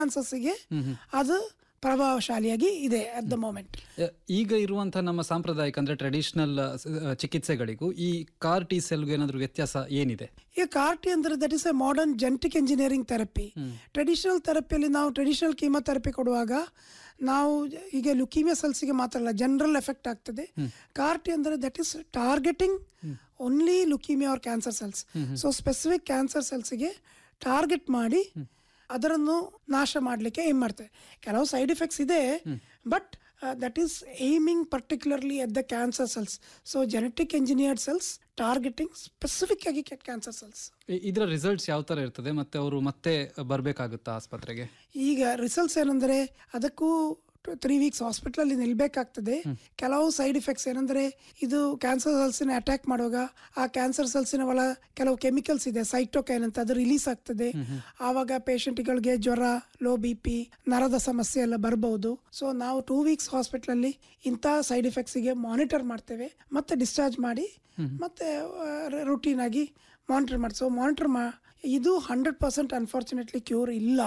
ಗೆ ಅದು ಪ್ರಭಾವಶಾಲಿಯಾಗಿ ಇದೆ ಅಟ್ ದ ಮೂಮೆಂಟ್ ಅ, ಈಗ ಇರುವಂತಹ ನಮ್ಮ ಸಾಂಪ್ರದಾಯಿಕ ಅಂದ್ರೆ ಟ್ರೆಡಿಷನಲ್ ಚಿಕಿತ್ಸೆಗಳಿಗೂ ಈ ಕಾರ್ ಟಿ ಸೆಲ್ಗೂ ಏನಾದ್ರು ವ್ಯತ್ಯಾಸ ಏನಿದೆ ಈಗ ಕಾರ್ಟಿ ಅಂದ್ರೆ that is a modern genetic engineering therapy traditional ಥೆರಪಿಯಲ್ಲಿ ನಾವು ಟ್ರೆಡಿಷನಲ್ ಕೀಮೋಥೆರಪಿ ಕೊಡುವಾಗ ನಾವು ಈಗ ಲುಕೀಮಿಯಾ ಸೆಲ್ಸ್ಗೆ ಮಾತ್ರ ಅಲ್ಲ ಜನರಲ್ ಎಫೆಕ್ಟ್ ಆಗ್ತದೆ ಕಾರ್ಟಿ ಅಂದ್ರೆ that is targeting only leukaemia or cancer cells so specific cancer ಸೆಲ್ಸ್ಗೆ ಟಾರ್ಗೆಟ್ ಮಾಡಿ ಅದರನ್ನು ನಾಶ ಮಾಡಲಿಕ್ಕೆ ಏಮ್ ಮಾಡ್ತೇವೆ ಕೆಲವು ಸೈಡ್ ಎಫೆಕ್ಟ್ಸ್ ಇದೆ but that is aiming particularly at the cancer cells so genetic engineered cells targeting specific ಆಗಿ ಕ್ಯಾನ್ಸರ್ ಸೆಲ್ಸ್ ಇ- ಇದರ ರಿಸಲ್ಟ್ಸ್ ಯಾವ ತರ ಇರ್ತದೆ ಮತ್ತೆ ಅವರು ಮತ್ತೆ ಬರ್ಬೇಕಾಗುತ್ತಾ ಆಸ್ಪತ್ರೆಗೆ ಈಗ ರಿಸಲ್ಟ್ಸ್ ಏನಂದ್ರೆ ಅದಕ್ಕೂ ತ್ರೀ ವೀಕ್ಸ್ ಹಾಸ್ಪಿಟಲ್ ನಿಲ್ಬೇಕಾಗ್ತದೆ ಕೆಲವು ಸೈಡ್ ಎಫೆಕ್ಟ್ಸ್ ಏನಂದ್ರೆ ಇದು ಕ್ಯಾನ್ಸರ್ ಸೆಲ್ಸಿನ ಅಟ್ಯಾಕ್ ಮಾಡುವಾಗ ಆ ಕ್ಯಾನ್ಸರ್ ಸೆಲ್ಸಿನ ಒಳ ಕೆಲವು ಕೆಮಿಕಲ್ಸ್ ಇದೆ ಸೈಟೋಕೈನ್ ಅಂತ ಅದು ರಿಲೀಸ್ ಆಗ್ತದೆ ಆವಾಗ ಪೇಷಂಟ್ಗಳಿಗೆ ಜ್ವರ ಲೋ ಬಿ ಪಿ ನರದ ಸಮಸ್ಯೆ ಎಲ್ಲ ಬರಬಹುದು ಸೊ ನಾವು ಟೂ ವೀಕ್ಸ್ ಹಾಸ್ಪಿಟಲ್ ಅಲ್ಲಿ ಇಂಥ ಸೈಡ್ ಎಫೆಕ್ಟ್ಸ್ಗೆ ಮಾನಿಟರ್ ಮಾಡ್ತೇವೆ ಮತ್ತೆ ಡಿಸ್ಚಾರ್ಜ್ ಮಾಡಿ ಮತ್ತೆ ರುಟೀನ್ ಆಗಿ ಮಾನಿಟರ್ ಮಾಡಿ ಸೊ ಮಾನಿಟರ್ ಮಾ ಇದು ಹಂಡ್ರೆಡ್ ಪರ್ಸೆಂಟ್ ಅನ್ಫಾರ್ಚುನೇಟ್ಲಿ ಕ್ಯೂರ್ ಇಲ್ಲ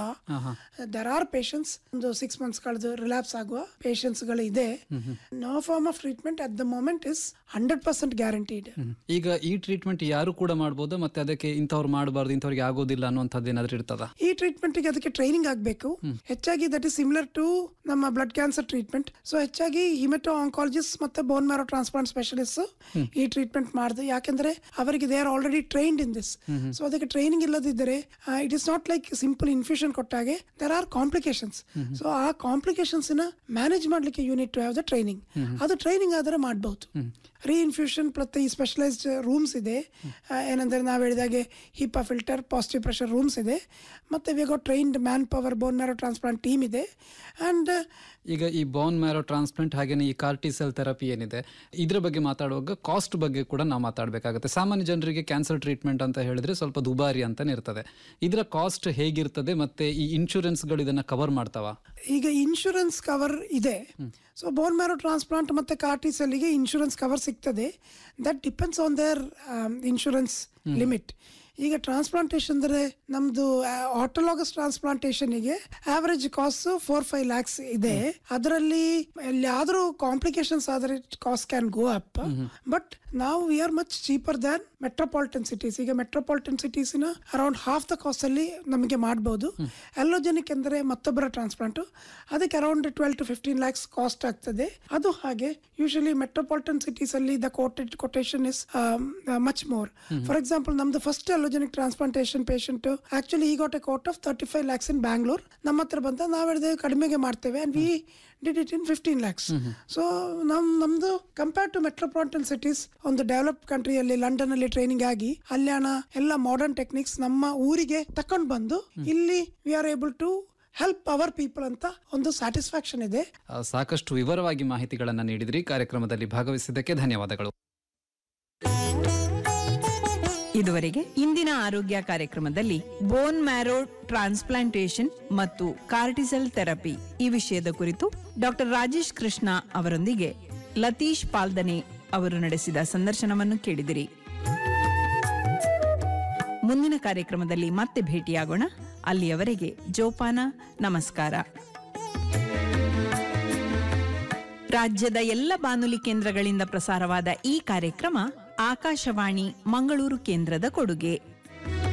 ದರ್ ಆರ್ ಪೇಷನ್ಸ್ ಒಂದು ಸಿಕ್ಸ್ ಮಂತ್ಸ್ ಕಳೆದು ರಿಲ್ಯಾಪ್ಸ್ ಆಗುವ ಪೇಷನ್ಸ್ ಗಳು ಇದೆ no form of treatment at the moment is hundred percent guaranteed ಈಗ ಈ ಟ್ರೀಟ್ಮೆಂಟ್ ಯಾರು ಕೂಡ ಮಾಡ್ಬೋದು ಮತ್ತೆ ಅದಕ್ಕೆ ಇಂಥವ್ರು ಮಾಡಬಾರ್ದು ಇಂಥವ್ರಿಗೆ ಆಗೋದಿಲ್ಲ ಅನ್ನುವಂಥದ್ದು ಏನಾದ್ರು ಇರ್ತದ ಈ ಟ್ರೀಟ್ಮೆಂಟ್ ಗೆ ಅದಕ್ಕೆ ಟ್ರೈನಿಂಗ್ ಆಗಬೇಕು ಹೆಚ್ಚಾಗಿ ದಟ್ ಇಸ್ ಸಿಮಿಲರ್ ಟು ನಮ್ಮ ಬ್ಲಡ್ ಕ್ಯಾನ್ಸರ್ ಟ್ರೀಟ್ಮೆಂಟ್ ಸೊ ಹೆಚ್ಚಾಗಿ ಹಿಮೆಟೋ ಆಂಕಾಲಜಿಸ್ಟ್ ಮತ್ತೆ ಬೋನ್ ಮ್ಯಾರೋ ಟ್ರಾನ್ಸ್ಪ್ಲಾಂಟ್ ಸ್ಪೆಷಲಿಸ್ಟ್ ಈ ಟ್ರೀಟ್ಮೆಂಟ್ ಮಾಡಿದೆ ಯಾಕೆಂದ್ರೆ ಅವರಿಗೆ they are already trained in this so ಅದಕ್ಕೆ ಟ್ರೈನಿಂಗ್ ಇಲ್ಲದಿದ್ದರೆ it is not like simple infusion ಕೊಟ್ಟಾಗೆ ದರ್ ಆರ್ ಕಾಂಪ್ಲಿಕೇಶನ್ಸ್ ಸೊ ಆ ಕಾಂಪ್ಲಿಕೇಶನ್ಸ್ ನ ಮ್ಯಾನೇಜ್ ಮಾಡ್ಲಿಕ್ಕೆ unit to have the training ಅದು ಟ್ರೈನಿಂಗ್ ಆದರೆ ಮಾಡಬಹುದು ರೀ ಇನ್ಫ್ಯೂಷನ್ ಮತ್ತೆ ಈ ಸ್ಪೆಷಲೈಸ್ಡ್ ರೂಮ್ಸ್ ಇದೆ ಆ, ಏನಂದ್ರೆ ನಾವು ಹೇಳಿದಾಗೆ HEPA filter positive pressure rooms ಇದೆ ಮತ್ತೆ we go trained man power bone marrow transplant team ಇದೆ ಅಂಡ್ ಈಗ ಈ ಬೋನ್ ಮ್ಯಾರೋ ಟ್ರಾನ್ಸ್ಪ್ಲಾಂಟ್ ಹಾಗೇನೆ ಈ ಕಾರ್ಟಿಸೆಲ್ ಥೆರಪಿ ಏನಿದೆ ಇದ್ರ ಬಗ್ಗೆ ಮಾತಾಡುವಾಗ ಕಾಸ್ಟ್ ಬಗ್ಗೆ ಕೂಡ ನಾವು ಮಾತಾಡಬೇಕಾಗುತ್ತೆ ಸಾಮಾನ್ಯ ಜನರಿಗೆ ಕ್ಯಾನ್ಸರ್ ಟ್ರೀಟ್ಮೆಂಟ್ ಅಂತ ಹೇಳಿದ್ರೆ ಸ್ವಲ್ಪ ದುಬಾರಿ ಅಂತಾನೆ ಇರ್ತದೆ ಇದರ ಕಾಸ್ಟ್ ಹೇಗಿರ್ತದೆ ಮತ್ತೆ ಈ ಇನ್ಶೂರೆನ್ಸ್ಗಳು ಇದನ್ನ ಕವರ್ ಮಾಡ್ತಾವ ಈಗ ಇನ್ಶೂರೆನ್ಸ್ ಕವರ್ ಇದೆ ಸೊ ಬೋನ್ ಮ್ಯಾರೋ ಟ್ರಾನ್ಸ್ಪ್ಲಾಂಟ್ ಮತ್ತೆ ಕಾರ್ಟಿಸೆಲ್ಗೆ ಇನ್ಶೂರೆನ್ಸ್ ಕವರ್ ಸಿಗ್ತದೆ that depends on their insurance limit ಈಗ ಟ್ರಾನ್ಸ್ಪ್ಲಾಂಟೇಶನ್ ಅಂದ್ರೆ ನಮ್ದು ಆಟೋಲಾಗಸ್ ಟ್ರಾನ್ಸ್ಪ್ಲಾಂಟೇಶನ್ಗೆ average cost four five lakhs ಇದೆ ಅದರಲ್ಲಿ ಎಲ್ಲಿಯಾದ್ರೂ ಕಾಂಪ್ಲಿಕೇಶನ್ಸ್ ಆದರೆ cost can go up but ನಾವು we are much cheaper than metropolitan cities ಈಗ ಮೆಟ್ರೋಪಾಲಿಟನ್ ಸಿಟೀಸ್ನ ಅರೌಂಡ್ ಹಾಫ್ ದ ಕಾಸ್ಟ್ ಅಲ್ಲಿ ನಮಗೆ ಮಾಡಬಹುದು ಎಲ್ಲೋಜೆನಿಕ್ ಅಂದ್ರೆ ಮತ್ತೊಬ್ಬರ ಟ್ರಾನ್ಸ್ಪ್ಲಾಂಟ್ ಅದಕ್ಕೆ around twelve to fifteen lakhs cost ಆಗ್ತದೆ ಅದು ಹಾಗೆ ಯೂಶಲಿ ಮೆಟ್ರೋಪಾಲಿಟನ್ ಸಿಟೀಸ್ ಅಲ್ಲಿ the quoted quotation is much more for example ನಮ್ದು first allogeneic transplantation patient actually he got a quote of thirty five lakhs in Bangalore ನಮ್ಮ ಹತ್ರ ಬಂದ ನಾವು ಹೇಳಿದೆ ಕಡಿಮೆಗೆ ಮಾಡ್ತೇವೆ and we did it in fifteen lakhs so ನಮ್ ನಮ್ದು ಕಂಪೇರ್ ಟು ಮೆಟ್ರೋಪಾಲಿಟನ್ ಸಿಟೀಸ್ ಒಂದು ಡೆವಲಪ್ಡ್ ಕಂಟ್ರಿಯಲ್ಲಿ ಲಂಡನ್ ಅಲ್ಲಿ ಟ್ರೈನಿಂಗ್ ಆಗಿ ಅಲ್ಯಾಣ ಎಲ್ಲ ಮಾಡರ್ನ್ ಟೆಕ್ನಿಕ್ಸ್ ನಮ್ಮ ಊರಿಗೆ ತಕೊಂಡ್ ಬಂದು ಇಲ್ಲಿ we are able to help our people ಅಂತ ಒಂದು ಸ್ಯಾಟಿಸ್ಫ್ಯಾಕ್ಷನ್ ಇದೆ ಆ, ಸಾಕಷ್ಟು ವಿವರವಾಗಿ ಮಾಹಿತಿಗಳನ್ನ ನೀಡಿದ್ರಿ ಕಾರ್ಯಕ್ರಮದಲ್ಲಿ ಭಾಗವಹಿಸಿದ್ದಕ್ಕೆ ಧನ್ಯವಾದಗಳು ಇದುವರೆಗೆ ಇಂದಿನ ಆರೋಗ್ಯ ಕಾರ್ಯಕ್ರಮದಲ್ಲಿ ಬೋನ್ ಮ್ಯಾರೋ ಟ್ರಾನ್ಸ್ಪ್ಲಾಂಟೇಶನ್ ಮತ್ತು ಕಾರ್ಟಿಸೆಲ್ ಥೆರಪಿ ಈ ವಿಷಯದ ಕುರಿತು ಡಾಕ್ಟರ್ ರಾಜೇಶ್ ಕೃಷ್ಣ ಅವರೊಂದಿಗೆ ಲತೀಶ್ ಪಾಲ್ದನೆ ಅವರು ನಡೆಸಿದ ಸಂದರ್ಶನವನ್ನು ಕೇಳಿದಿರಿ ಮುಂದಿನ ಕಾರ್ಯಕ್ರಮದಲ್ಲಿ ಮತ್ತೆ ಭೇಟಿಯಾಗೋಣ ಅಲ್ಲಿಯವರೆಗೆ ಜೋಪಾನ ನಮಸ್ಕಾರ ರಾಜ್ಯದ ಎಲ್ಲ ಬಾನುಲಿ ಕೇಂದ್ರಗಳಿಂದ ಪ್ರಸಾರವಾದ ಈ ಕಾರ್ಯಕ್ರಮ ಆಕಾಶವಾಣಿ ಮಂಗಳೂರು ಕೇಂದ್ರದ ಕೊಡುಗೆ